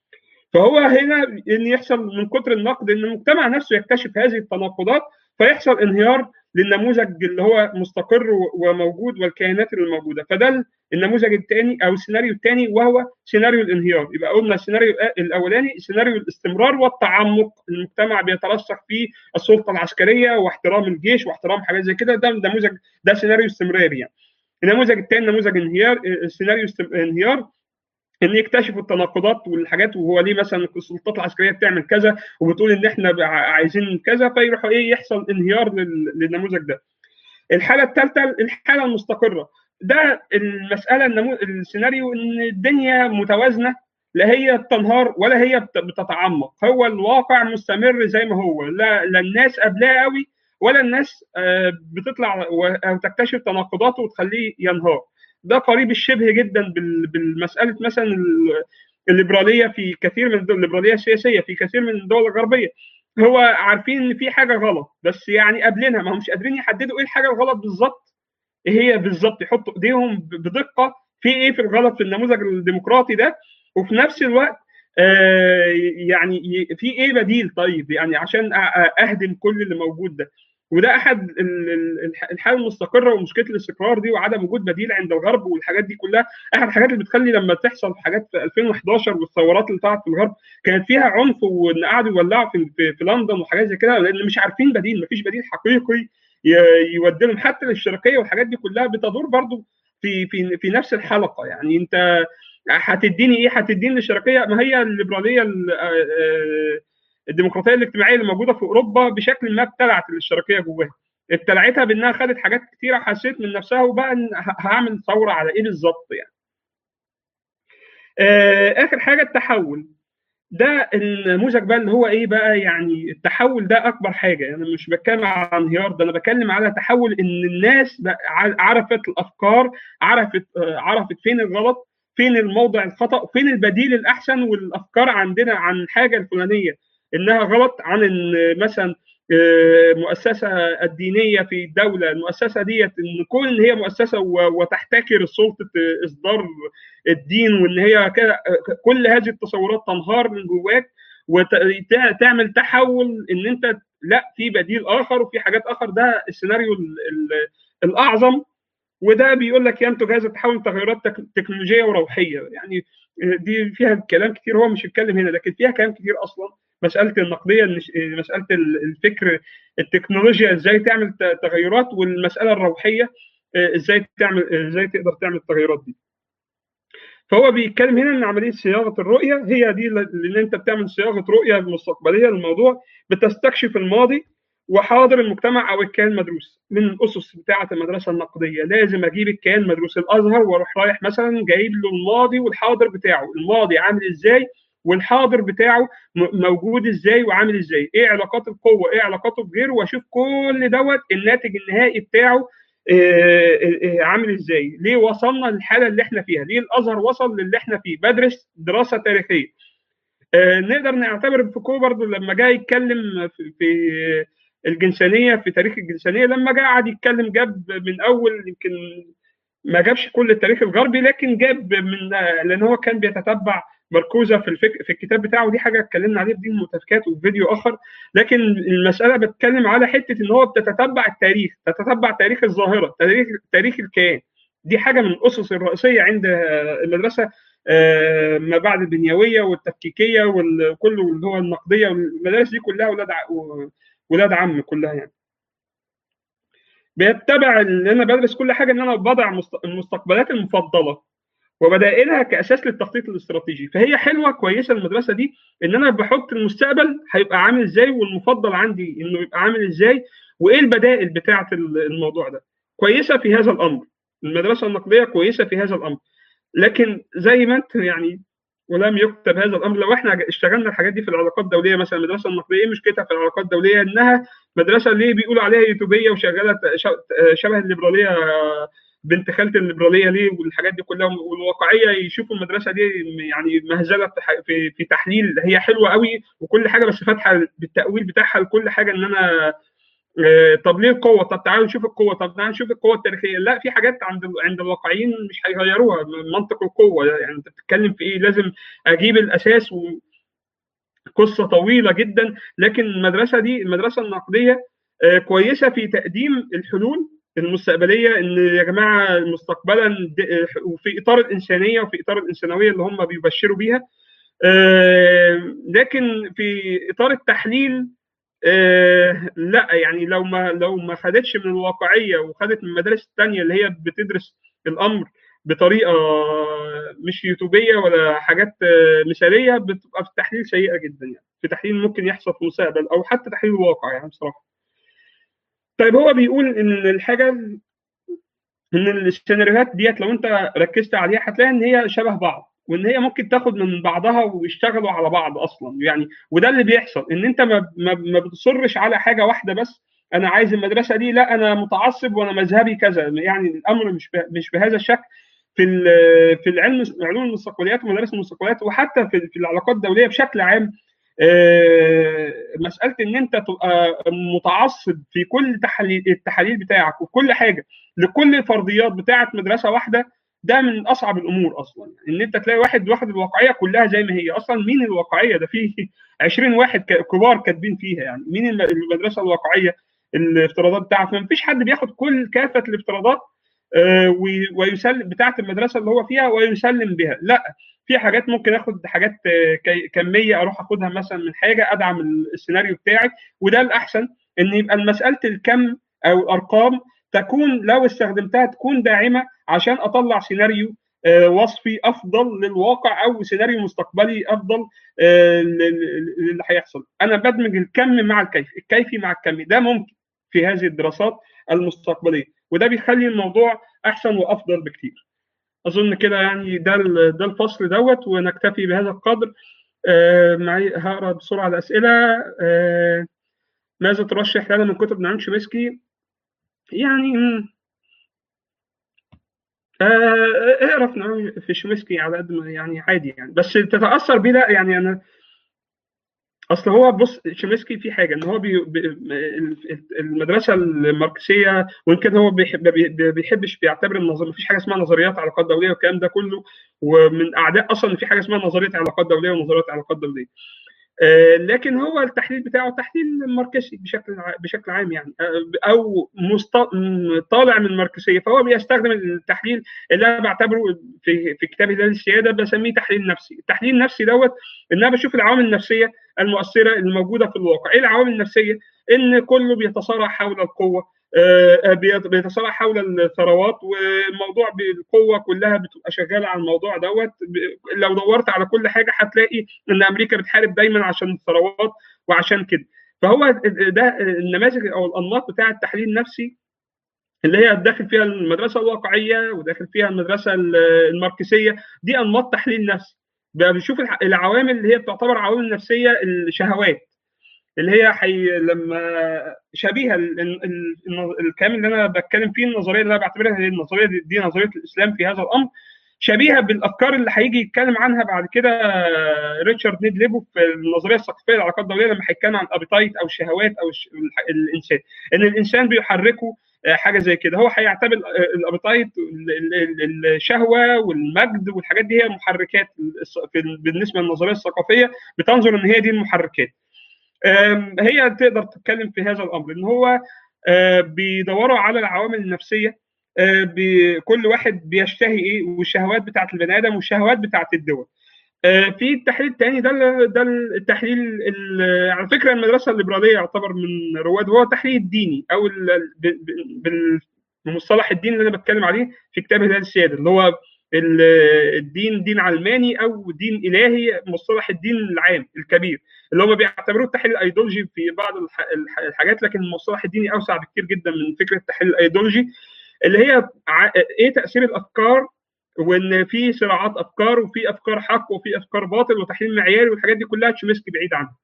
فهو هنا ان يحصل من كتر النقد ان المجتمع نفسه يكتشف هذه التناقضات فيحصل انهيار للنموذج اللي هو مستقر وموجود والكيانات اللي موجوده فده النموذج الثاني او السيناريو الثاني وهو سيناريو الانهيار يبقى قلنا السيناريو الاولاني سيناريو الاستمرار والتعمق المجتمع بيترسخ فيه السلطه العسكريه واحترام الجيش واحترام حاجات زي كده ده نموذج ده سيناريو استمراري يعني النموذج الثاني نموذج انهيار سيناريو انهيار ان يكتشفوا التناقضات والحاجات وهو ليه مثلا السلطات العسكريه بتعمل كذا وبتقول ان احنا عايزين كذا فيروحوا ايه يحصل انهيار للنموذج ده. الحاله الثالثه الحاله المستقره ده المساله النمو... السيناريو ان الدنيا متوازنه لا هي بتنهار ولا هي بتتعمق هو الواقع مستمر زي ما هو لا, لا الناس قبلها قوي ولا الناس بتطلع وتكتشف تناقضاته وتخليه ينهار ده قريب الشبه جدا بالمساله مثلا الليبراليه في كثير من الدول الليبراليه السياسيه في كثير من الدول الغربيه هو عارفين ان في حاجه غلط بس يعني قابلينها ما هم مش قادرين يحددوا ايه الحاجه الغلط بالظبط ايه هي بالظبط يحطوا ايديهم بدقه في ايه في الغلط في النموذج الديمقراطي ده وفي نفس الوقت آه يعني في ايه بديل طيب يعني عشان اهدم كل اللي موجود ده وده احد الحاله المستقره ومشكله الاستقرار دي وعدم وجود بديل عند الغرب والحاجات دي كلها احد الحاجات اللي بتخلي لما تحصل حاجات في 2011 والثورات اللي طلعت في الغرب كانت فيها عنف وان قعدوا يولعوا في, في, في لندن وحاجات زي كده لان مش عارفين بديل مفيش بديل حقيقي يودي لهم حتى الاشتراكيه والحاجات دي كلها بتدور برضو في في في نفس الحلقه يعني انت هتديني ايه هتديني الاشتراكيه ما هي الليبراليه الديمقراطيه الاجتماعيه اللي موجوده في اوروبا بشكل ما ابتلعت الاشتراكيه جواها ابتلعتها بانها خدت حاجات كتيره حسيت من نفسها وبقى هعمل ثوره على ايه بالظبط يعني اخر حاجه التحول ده النموذج بقى اللي هو ايه بقى يعني التحول ده اكبر حاجه انا يعني مش بتكلم عن انهيار ده انا بتكلم على تحول ان الناس عرفت الافكار عرفت عرفت فين الغلط فين الموضع الخطا فين البديل الاحسن والافكار عندنا عن الحاجه الفلانيه انها غلط عن ان مثلا مؤسسه الدينيه في الدوله المؤسسه ديت ان كون ان هي مؤسسه وتحتكر سلطه اصدار الدين وان هي كده كل هذه التصورات تنهار من جواك وتعمل تحول ان انت لا في بديل اخر وفي حاجات اخر ده السيناريو الاعظم وده بيقول لك ينتج هذا التحول تغيرات تكنولوجيه وروحيه يعني دي فيها كلام كتير هو مش يتكلم هنا لكن فيها كلام كتير اصلا مساله النقديه مساله الفكر التكنولوجيا ازاي تعمل تغيرات والمساله الروحيه ازاي تعمل ازاي تقدر تعمل التغيرات دي فهو بيتكلم هنا ان عمليه صياغه الرؤيه هي دي اللي انت بتعمل صياغه رؤيه مستقبليه للموضوع بتستكشف الماضي وحاضر المجتمع او الكيان المدروس من الاسس بتاعه المدرسه النقديه لازم اجيب الكيان المدروس الازهر واروح رايح مثلا جايب له الماضي والحاضر بتاعه الماضي عامل ازاي والحاضر بتاعه موجود ازاي وعامل ازاي ايه علاقات القوه ايه علاقاته بغيره واشوف كل دوت الناتج النهائي بتاعه عامل ازاي ليه وصلنا للحاله اللي احنا فيها ليه الازهر وصل للي احنا فيه بدرس دراسه تاريخيه نقدر نعتبر فوكو برضه لما جاي يتكلم في, في الجنسانيه في تاريخ الجنسانيه لما جه قعد يتكلم جاب من اول يمكن ما جابش كل التاريخ الغربي لكن جاب من لان هو كان بيتتبع مركوزه في الفك... في الكتاب بتاعه دي حاجه اتكلمنا عليها في دي المتفكات وفي فيديو اخر لكن المساله بتكلم على حته ان هو بتتتبع التاريخ تتتبع تاريخ الظاهره تاريخ تاريخ الكيان دي حاجه من الاسس الرئيسيه عند المدرسه ما بعد البنيويه والتفكيكيه وكل اللي هو النقديه والمدارس دي كلها ولاد ولاد عم كلها يعني بيتبع ان انا بدرس كل حاجه ان انا بضع المستقبلات المفضله وبدائلها كاساس للتخطيط الاستراتيجي فهي حلوه كويسه المدرسه دي ان انا بحط المستقبل هيبقى عامل ازاي والمفضل عندي انه يبقى عامل ازاي وايه البدائل بتاعه الموضوع ده كويسه في هذا الامر المدرسه النقديه كويسه في هذا الامر لكن زي ما انت يعني ولم يكتب هذا الامر لو احنا اشتغلنا الحاجات دي في العلاقات الدوليه مثلا المدرسه النقديه ايه مشكلتها في العلاقات الدوليه انها مدرسه ليه بيقولوا عليها يوتوبيه وشغاله شبه الليبراليه بنت خاله الليبراليه ليه والحاجات دي كلها والواقعيه يشوفوا المدرسه دي يعني مهزله في في تحليل هي حلوه قوي وكل حاجه بس فاتحه بالتاويل بتاعها لكل حاجه ان انا طب ليه القوه؟ طب تعالوا نشوف القوه، طب تعالوا نشوف القوه التاريخيه، لا في حاجات عند عند الواقعيين مش هيغيروها منطق القوه يعني انت بتتكلم في ايه؟ لازم اجيب الاساس و قصه طويله جدا لكن المدرسه دي المدرسه النقديه كويسه في تقديم الحلول المستقبليه ان يا جماعه مستقبلا وفي اطار الانسانيه وفي اطار الانسانويه اللي هم بيبشروا بيها لكن في اطار التحليل آه لا يعني لو ما لو ما خدتش من الواقعيه وخدت من المدارس الثانيه اللي هي بتدرس الامر بطريقه مش يوتوبيه ولا حاجات آه مثاليه بتبقى في التحليل سيئه جدا يعني في تحليل ممكن يحصل في المستقبل او حتى تحليل الواقع يعني بصراحه. طيب هو بيقول ان الحاجه ان السيناريوهات ديت لو انت ركزت عليها هتلاقي ان هي شبه بعض وان هي ممكن تاخد من بعضها ويشتغلوا على بعض اصلا يعني وده اللي بيحصل ان انت ما, ما, ما بتصرش على حاجه واحده بس انا عايز المدرسه دي لا انا متعصب وانا مذهبي كذا يعني الامر مش مش بهذا الشكل في في العلم علوم المستقبليات ومدارس المستقبليات وحتى في, في العلاقات الدوليه بشكل عام مساله ان انت تبقى متعصب في كل تحليل التحاليل بتاعك وكل حاجه لكل الفرضيات بتاعه مدرسه واحده ده من اصعب الامور اصلا ان انت تلاقي واحد واخد الواقعيه كلها زي ما هي اصلا مين الواقعيه ده فيه 20 واحد كبار كاتبين فيها يعني مين المدرسه الواقعيه الافتراضات بتاعها فما فيش حد بياخد كل كافه الافتراضات ويسلم بتاعه المدرسه اللي هو فيها ويسلم بها لا في حاجات ممكن اخد حاجات كميه اروح اخدها مثلا من حاجه ادعم السيناريو بتاعي وده الاحسن ان يبقى مساله الكم او الارقام تكون لو استخدمتها تكون داعمه عشان اطلع سيناريو وصفي افضل للواقع او سيناريو مستقبلي افضل اللي هيحصل انا بدمج الكم مع الكيف الكيفي مع الكمي ده ممكن في هذه الدراسات المستقبليه وده بيخلي الموضوع احسن وافضل بكتير اظن كده يعني ده ده الفصل دوت ونكتفي بهذا القدر آه معي هقرا بسرعه الاسئله آه ماذا ترشح لنا من كتب نعيم شمسكي يعني آه اقرا في نعيم في شمسكي على قد ما يعني عادي يعني بس تتاثر بيه لا يعني انا اصل هو بص شمسكي في حاجه ان هو بي المدرسه الماركسيه وان كان هو بيحب بيحبش بيعتبر النظر مفيش حاجه اسمها نظريات علاقات دوليه والكلام ده كله ومن اعداء اصلا ان في حاجه اسمها نظريه علاقات دوليه ونظريات علاقات دوليه آه لكن هو التحليل بتاعه تحليل ماركسي بشكل بشكل عام يعني او مست... طالع من الماركسيه فهو بيستخدم التحليل اللي انا بعتبره في في كتاب هلال السياده بسميه تحليل نفسي التحليل النفسي دوت ان انا بشوف العوامل النفسيه المؤثره الموجوده في الواقع ايه العوامل النفسيه ان كله بيتصارع حول القوه بيتصارع حول الثروات والموضوع بالقوه كلها بتبقى شغاله على الموضوع دوت لو دورت على كل حاجه هتلاقي ان امريكا بتحارب دايما عشان الثروات وعشان كده فهو ده النماذج او الانماط بتاع التحليل النفسي اللي هي داخل فيها المدرسه الواقعيه وداخل فيها المدرسه الماركسيه دي انماط تحليل نفسي بنشوف العوامل اللي هي بتعتبر عوامل نفسيه الشهوات اللي هي حي لما شبيهه الكلام اللي انا بتكلم فيه النظريه اللي انا بعتبرها هي النظريه دي, دي نظريه الاسلام في هذا الامر شبيهه بالافكار اللي هيجي يتكلم عنها بعد كده ريتشارد نيد ليبو في النظريه الثقافيه للعلاقات الدوليه لما هيتكلم عن الابيتايت او الشهوات او الانسان ان الانسان بيحركه حاجه زي كده هو هيعتبر الابيتايت الشهوه والمجد والحاجات دي هي محركات بالنسبه للنظريه الثقافيه بتنظر ان هي دي المحركات هي تقدر تتكلم في هذا الامر ان هو بيدوروا على العوامل النفسيه كل واحد بيشتهي ايه والشهوات بتاعت البني ادم والشهوات بتاعت الدول في التحليل الثاني ده ده التحليل على فكره المدرسه الليبراليه يعتبر من رواد هو التحليل الديني او بالمصطلح الدين اللي انا بتكلم عليه في كتاب هلال السياده اللي هو الدين دين علماني او دين الهي مصطلح الدين العام الكبير اللي هم بيعتبروه التحليل الايديولوجي في بعض الحاجات لكن المصطلح الديني اوسع بكتير جدا من فكره التحليل الايديولوجي اللي هي ايه تاثير الافكار وان في صراعات افكار وفي افكار حق وفي افكار باطل وتحليل معياري والحاجات دي كلها تشمسكي بعيد عنها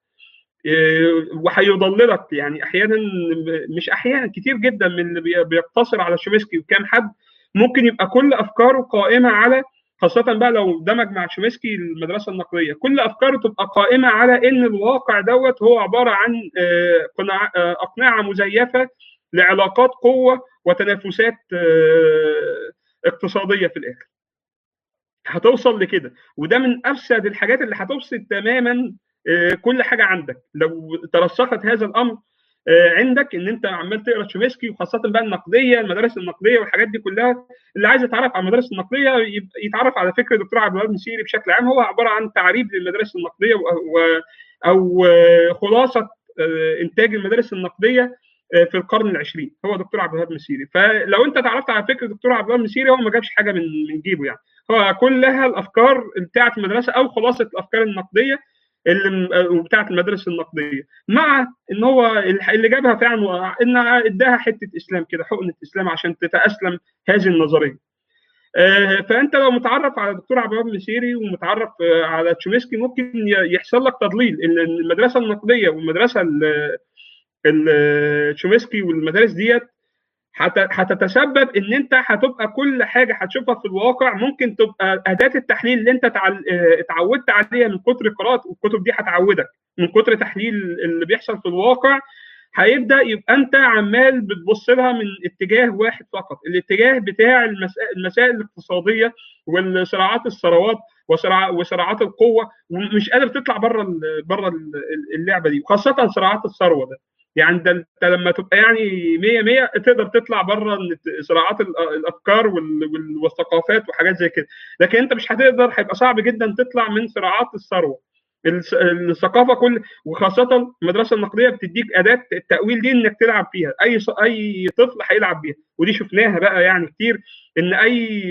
وهيضللك يعني احيانا مش احيانا كتير جدا من اللي بيقتصر على شومسكي وكام حد ممكن يبقى كل افكاره قائمه على خاصة بقى لو دمج مع شومسكي المدرسة النقدية كل أفكاره تبقى قائمة على إن الواقع دوت هو عبارة عن أقنعة مزيفة لعلاقات قوة وتنافسات اقتصادية في الآخر هتوصل لكده وده من أفسد الحاجات اللي هتفسد تماما كل حاجة عندك لو ترسخت هذا الأمر عندك ان انت عمال تقرا تشومسكي وخاصه بقى النقديه المدارس النقديه والحاجات دي كلها اللي عايز يتعرف على المدارس النقديه يتعرف على فكر الدكتور عبد الوهاب مسيري بشكل عام هو عباره عن تعريب للمدارس النقديه او خلاصه انتاج المدارس النقديه في القرن العشرين هو دكتور عبد الوهاب مسيري فلو انت تعرفت على فكر الدكتور عبد الوهاب مسيري هو ما جابش حاجه من من جيبه يعني هو كلها الافكار بتاعه المدرسه او خلاصه الافكار النقديه اللي بتاعت المدارس النقديه مع ان هو اللي جابها فعلا ان اداها حته اسلام كده حقنه اسلام عشان تتاسلم هذه النظريه فانت لو متعرف على دكتور عبد الوهاب مسيري ومتعرف على تشومسكي ممكن يحصل لك تضليل ان المدرسه النقديه والمدرسه تشومسكي والمدارس ديت هتتسبب ان انت هتبقى كل حاجه هتشوفها في الواقع ممكن تبقى اداه التحليل اللي انت اتعودت عليها من كتر قراءه والكتب دي هتعودك من كتر تحليل اللي بيحصل في الواقع هيبدا يبقى انت عمال بتبص لها من اتجاه واحد فقط الاتجاه بتاع المسائل الاقتصاديه والصراعات الثروات وصراعات القوه ومش قادر تطلع بره بره اللعبه دي وخاصه صراعات الثروه ده يعني ده انت لما تبقى يعني 100 100 تقدر تطلع بره صراعات الافكار والثقافات وحاجات زي كده لكن انت مش هتقدر هيبقى صعب جدا تطلع من صراعات الثروه الثقافه كل وخاصه المدرسه النقديه بتديك اداه التاويل دي انك تلعب فيها اي اي طفل هيلعب بيها ودي شفناها بقى يعني كتير ان اي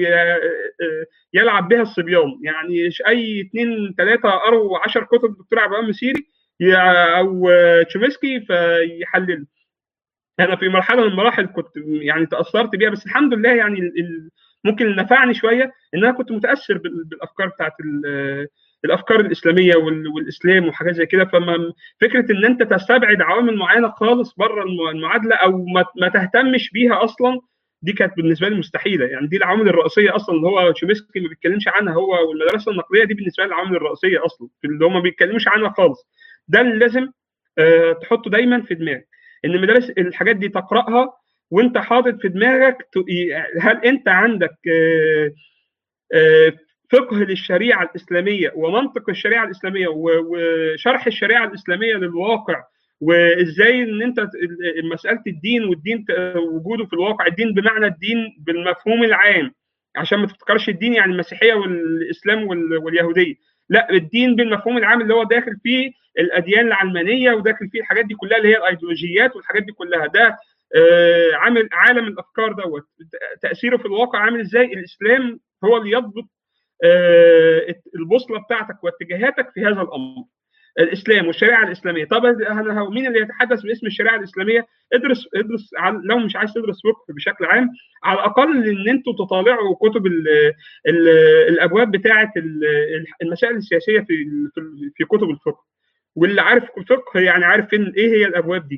يلعب بها الصبيان يعني اي اثنين ثلاثه قروا 10 كتب دكتور عبد الوهاب مسيري او تشومسكي فيحلل انا في مرحله من المراحل كنت يعني تاثرت بيها بس الحمد لله يعني ممكن اللي نفعني شويه ان انا كنت متاثر بالافكار بتاعت الافكار الاسلاميه والاسلام وحاجات زي كده فما فكره ان انت تستبعد عوامل معينه خالص بره المعادله او ما تهتمش بيها اصلا دي كانت بالنسبه لي مستحيله يعني دي العوامل الرئيسيه اصلا اللي هو تشومسكي ما بيتكلمش عنها هو والمدرسه النقديه دي بالنسبه لي العوامل الرئيسيه اصلا اللي هم ما بيتكلموش عنها خالص ده اللي لازم أه تحطه دايما في دماغك ان المدارس الحاجات دي تقراها وانت حاطط في دماغك هل انت عندك أه أه فقه للشريعه الاسلاميه ومنطق الشريعه الاسلاميه وشرح الشريعه الاسلاميه للواقع وازاي ان انت مساله الدين والدين وجوده في الواقع الدين بمعنى الدين بالمفهوم العام عشان ما تفتكرش الدين يعني المسيحيه والاسلام واليهوديه لا الدين بالمفهوم العام اللي هو داخل فيه الاديان العلمانيه وداخل فيه الحاجات دي كلها اللي هي الايديولوجيات والحاجات دي كلها ده آه عامل عالم الافكار دوت تاثيره في الواقع عامل ازاي الاسلام هو اللي يضبط آه البوصله بتاعتك واتجاهاتك في هذا الامر الاسلام والشريعه الاسلاميه طب انا مين اللي يتحدث باسم الشريعه الاسلاميه ادرس ادرس لو مش عايز تدرس فقه بشكل عام على الاقل ان انتوا تطالعوا كتب ال ال الابواب بتاعه المسائل السياسيه في في كتب الفقه واللي عارف الفقه يعني عارف فين ايه هي الابواب دي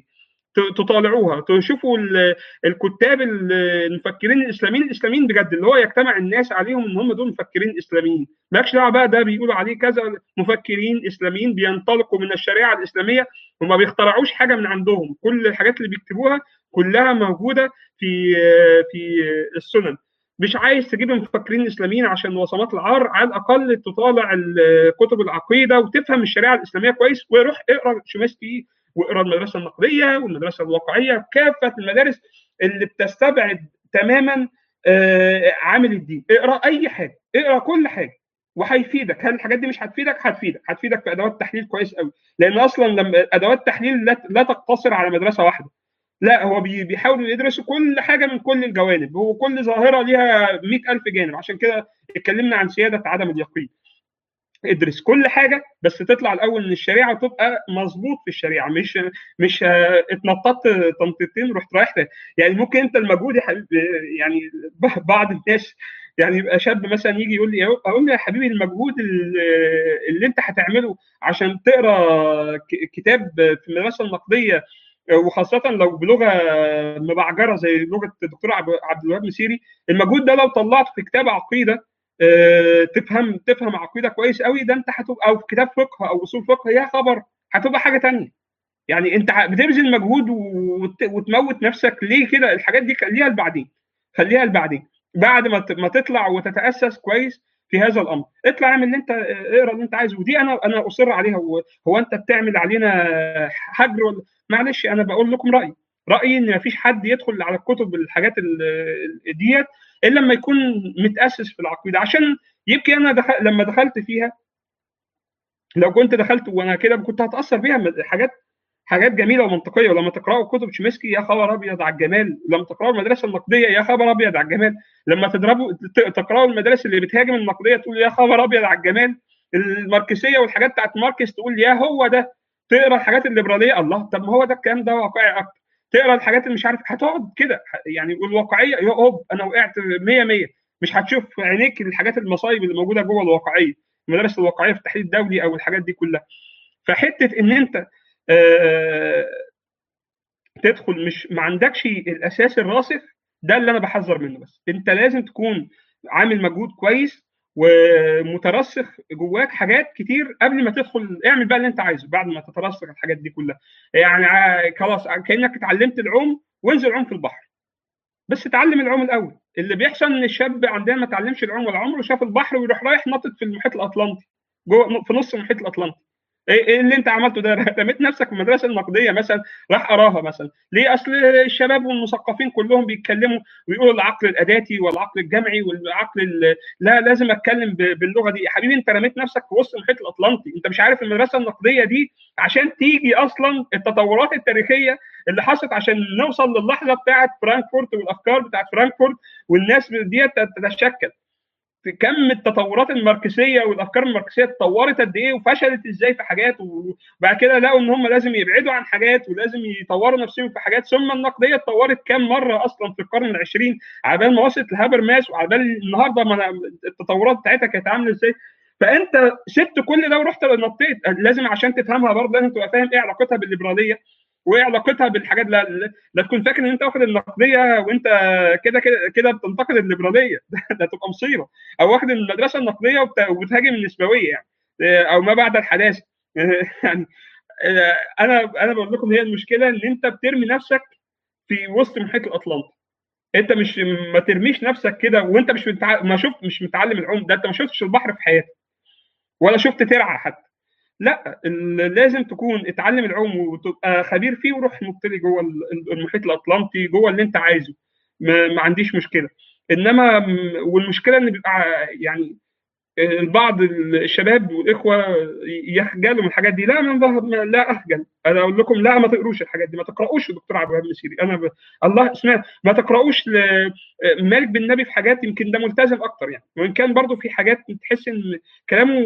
تطالعوها تشوفوا الكتاب المفكرين الاسلاميين الاسلاميين بجد اللي هو يجتمع الناس عليهم ان هم دول مفكرين اسلاميين مالكش دعوه بقى ده بيقولوا عليه كذا مفكرين اسلاميين بينطلقوا من الشريعه الاسلاميه وما بيخترعوش حاجه من عندهم كل الحاجات اللي بيكتبوها كلها موجوده في في السنن مش عايز تجيب المفكرين الاسلاميين عشان وصمات العار على الاقل تطالع كتب العقيده وتفهم الشريعه الاسلاميه كويس وروح اقرا شمستي واقرا المدرسه النقديه والمدرسه الواقعيه كافه المدارس اللي بتستبعد تماما عامل الدين اقرا اي حاجه اقرا كل حاجه وهيفيدك هل الحاجات دي مش هتفيدك هتفيدك هتفيدك في ادوات تحليل كويس قوي لان اصلا لما ادوات تحليل لا تقتصر على مدرسه واحده لا هو بيحاولوا يدرسوا كل حاجه من كل الجوانب هو كل ظاهره ليها مئة ألف جانب عشان كده اتكلمنا عن سياده عدم اليقين ادرس كل حاجه بس تطلع الاول من الشريعه وتبقى مظبوط في الشريعه مش مش اتنططت تنطيطين رحت رايح يعني ممكن انت المجهود يا حبيبي يعني بعض الناس يعني يبقى شاب مثلا يجي يقول لي اقول له يا حبيبي المجهود اللي انت هتعمله عشان تقرا كتاب في المدرسه النقديه وخاصة لو بلغة مبعجرة زي لغة الدكتور عبد الوهاب مسيري المجهود ده لو طلعته في كتاب عقيدة تفهم تفهم عقيدة كويس قوي ده انت هتبقى او في كتاب فقه او اصول فقه يا خبر هتبقى حاجة تانية يعني انت بتبذل مجهود وتموت نفسك ليه كده الحاجات دي خليها لبعدين خليها لبعدين بعد ما ما تطلع وتتاسس كويس في هذا الامر اطلع اعمل اللي انت اقرا اللي انت عايزه ودي انا انا اصر عليها هو, هو انت بتعمل علينا حجر ولا معلش انا بقول لكم رايي رايي ان مفيش حد يدخل على الكتب الحاجات ديت الا لما يكون متاسس في العقيده عشان يمكن انا دخل لما دخلت فيها لو كنت دخلت وانا كده كنت هتاثر بيها حاجات حاجات جميله ومنطقيه ولما تقراوا كتب شمسكي يا خبر ابيض على الجمال لما تقراوا المدرسه النقديه يا خبر ابيض على الجمال لما تضربوا تقراوا المدارس اللي بتهاجم النقديه تقول يا خبر ابيض على الجمال الماركسيه والحاجات بتاعت ماركس تقول يا هو ده تقرا الحاجات الليبراليه الله طب ما هو ده الكلام ده واقعي اكتر تقرا الحاجات اللي مش عارف هتقعد كده يعني الواقعيه هوب انا وقعت 100 100 مش هتشوف في عينيك الحاجات المصايب اللي موجوده جوه الواقعيه المدارس الواقعيه في التحليل الدولي او الحاجات دي كلها فحته ان انت آه تدخل مش ما عندكش الاساس الراسخ ده اللي انا بحذر منه بس انت لازم تكون عامل مجهود كويس ومترسخ جواك حاجات كتير قبل ما تدخل اعمل بقى اللي انت عايزه بعد ما تترسخ الحاجات دي كلها يعني خلاص كانك اتعلمت العوم وانزل عوم في البحر بس اتعلم العوم الاول اللي بيحصل ان الشاب عندنا ما اتعلمش العوم ولا عمره شاف البحر ويروح رايح ناطط في المحيط الاطلنطي جوه في نص المحيط الاطلنطي ايه اللي انت عملته ده رميت نفسك في المدرسه النقديه مثلا راح اراها مثلا ليه اصل الشباب والمثقفين كلهم بيتكلموا ويقولوا العقل الاداتي والعقل الجمعي والعقل لا لازم اتكلم باللغه دي يا حبيبي انت رميت نفسك في وسط المحيط الاطلنطي انت مش عارف المدرسه النقديه دي عشان تيجي اصلا التطورات التاريخيه اللي حصلت عشان نوصل للحظه بتاعه فرانكفورت والافكار بتاعه فرانكفورت والناس ديت تتشكل كم التطورات الماركسيه والافكار الماركسيه اتطورت قد ايه وفشلت ازاي في حاجات وبعد كده لقوا ان هم لازم يبعدوا عن حاجات ولازم يطوروا نفسهم في حاجات ثم النقديه اتطورت كام مره اصلا في القرن العشرين عبال ما وصلت لهابرماس وعبال النهارده ما التطورات بتاعتها كانت عامله ازاي فانت سبت كل ده ورحت نطيت لازم عشان تفهمها برضه لازم تبقى فاهم ايه علاقتها بالليبراليه وايه علاقتها بالحاجات لا, لا تكون فاكر ان انت واخد النقديه وانت كده كده كده بتنتقد الليبراليه ده تبقى مصيبه او واخد المدرسه النقديه وبتهاجم النسبويه يعني او ما بعد الحداثه يعني انا انا بقول لكم هي المشكله ان انت بترمي نفسك في وسط محيط الاطلنطي انت مش ما ترميش نفسك كده وانت مش متع... ما شفت مش متعلم العوم ده انت ما شفتش البحر في حياتك ولا شفت ترعى حتى لا لازم تكون اتعلم العوم وتبقى خبير فيه وروح مبتدئ جوه المحيط الاطلنطي جوه اللي انت عايزه ما, ما عنديش مشكله انما والمشكله ان بيبقى يعني بعض الشباب والاخوه يخجلوا من الحاجات دي لا من لا اخجل انا اقول لكم لا ما تقروش الحاجات دي ما تقراوش الدكتور عبد الوهاب المسيري انا ب... الله سمعت ما تقراوش ل... مالك بن نبي في حاجات يمكن ده ملتزم اكتر يعني وان كان برضه في حاجات تحس ان كلامه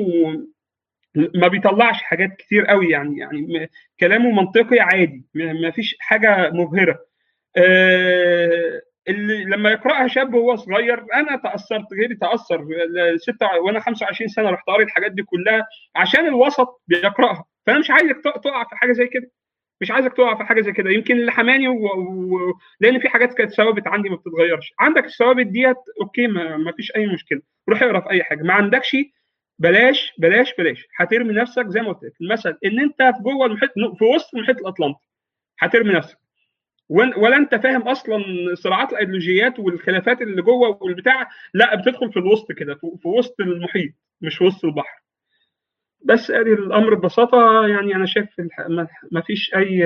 ما بيطلعش حاجات كتير قوي يعني يعني كلامه منطقي عادي ما فيش حاجه مبهره أه اللي لما يقراها شاب وهو صغير انا تاثرت غيري تاثر ستة وانا 25 سنه رحت قاري الحاجات دي كلها عشان الوسط بيقراها فانا مش عايزك تقع في حاجه زي كده مش عايزك تقع في حاجه زي كده يمكن اللي حماني و... و... لان في حاجات كانت ثوابت عندي ما بتتغيرش عندك الثوابت ديت اوكي ما... ما فيش اي مشكله روح اقرا في اي حاجه ما عندكش بلاش بلاش بلاش هترمي نفسك زي ما قلت لك المثل ان انت في جوه المحيط في وسط المحيط الاطلنطي هترمي نفسك ولا انت فاهم اصلا صراعات الايديولوجيات والخلافات اللي جوه والبتاع لا بتدخل في الوسط كده في وسط المحيط مش في وسط البحر بس ادي الامر ببساطه يعني انا شايف ما فيش اي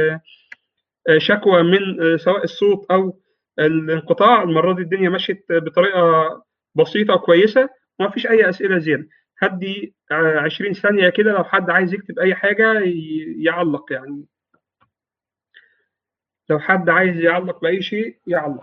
شكوى من سواء الصوت او الانقطاع المره دي الدنيا مشيت بطريقه بسيطه وكويسه وما فيش اي اسئله زياده هدي 20 ثانيه كده لو حد عايز يكتب اي حاجه يعلق يعني لو حد عايز يعلق باي شيء يعلق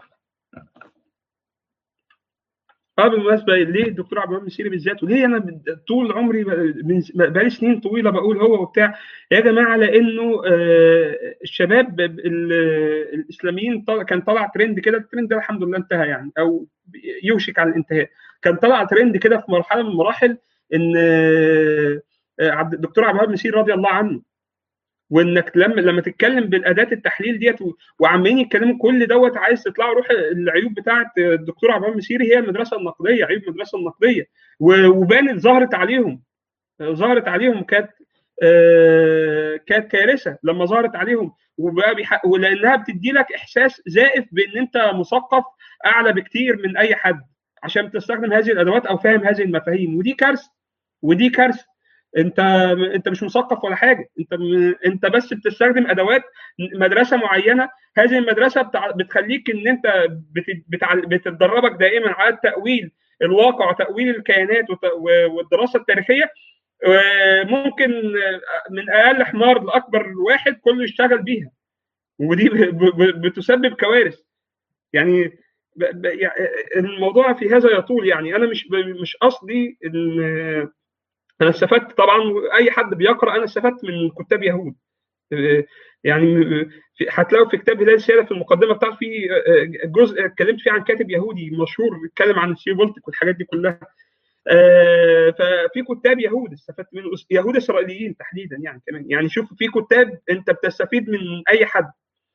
اه بالمناسبه ليه الدكتور عبد الرحمن السيري بالذات وليه انا طول عمري بقالي سنين طويله بقول هو وبتاع يا جماعه لانه الشباب الاسلاميين كان طلع ترند كده الترند ده الحمد لله انتهى يعني او يوشك على الانتهاء كان طلع ترند كده في مرحله من المراحل ان الدكتور عبد الوهاب مسير رضي الله عنه وانك لما لما تتكلم بالاداه التحليل ديت وعمالين يتكلموا كل دوت عايز تطلعوا روح العيوب بتاعه الدكتور عبد المسيري هي المدرسه النقديه عيوب المدرسه النقديه وبانت ظهرت عليهم ظهرت عليهم كانت آه كانت كارثه لما ظهرت عليهم وبقى بيحق ولانها بتدي لك احساس زائف بان انت مثقف اعلى بكتير من اي حد عشان تستخدم هذه الادوات او فاهم هذه المفاهيم ودي كارثه ودي كارثه انت انت مش مثقف ولا حاجه انت انت بس بتستخدم ادوات مدرسه معينه هذه المدرسه بتع... بتخليك ان انت بت... بتع... بتدربك دائما على تاويل الواقع وتاويل الكيانات وت... والدراسه التاريخيه ممكن من اقل حمار لاكبر واحد كله يشتغل بيها ودي بتسبب كوارث يعني الموضوع في هذا يطول يعني انا مش مش قصدي ان انا استفدت طبعا اي حد بيقرا انا استفدت من كتاب يهود يعني هتلاقوا في كتاب هلال السياده في المقدمه بتاعته في جزء اتكلمت فيه عن كاتب يهودي مشهور بيتكلم عن السيبولتيك والحاجات دي كلها ففي كتاب يهود استفدت منه يهود اسرائيليين تحديدا يعني كمان يعني شوف في كتاب انت بتستفيد من اي حد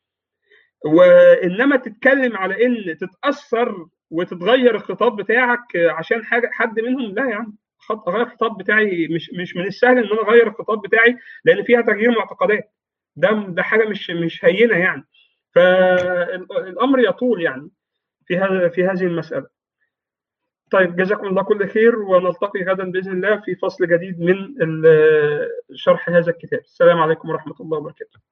وانما تتكلم على ان تتاثر وتتغير الخطاب بتاعك عشان حاجه حد منهم لا يا عم اغير الخطاب بتاعي مش مش من السهل ان انا اغير الخطاب بتاعي لان فيها تغيير معتقدات ده ده حاجه مش مش هينه يعني فالامر يطول يعني في هذا في هذه المساله طيب جزاكم الله كل خير ونلتقي غدا باذن الله في فصل جديد من شرح هذا الكتاب السلام عليكم ورحمه الله وبركاته